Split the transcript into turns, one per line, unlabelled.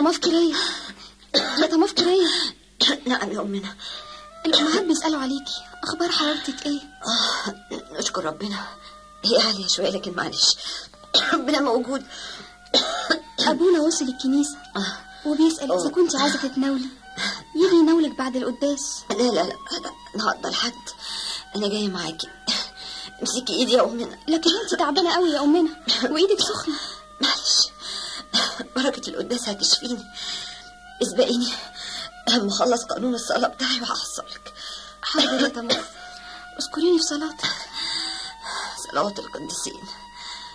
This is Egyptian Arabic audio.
طماف كريه يا طماف كريه
نعم يا أمنا
الأمهات بيسألوا عليكي أخبار حضرتك إيه؟
آه نشكر ربنا هي عالية شوية لكن معلش ربنا موجود
أبونا وصل الكنيسة وبيسأل إذا كنت عايزة تتناولي يجي يناولك بعد القداس
لا لا لا لا النهارده الحد أنا جاية معاكي امسكي إيدي يا أمنا
لكن أنت تعبانة قوي يا أمنا وإيدك سخنة
معلش بركة القداس هتشفيني اسبقيني أهم أخلص قانون الصلاة بتاعي وهحصلك
حاضر يا طماف اذكريني في صلاتك
صلوات القديسين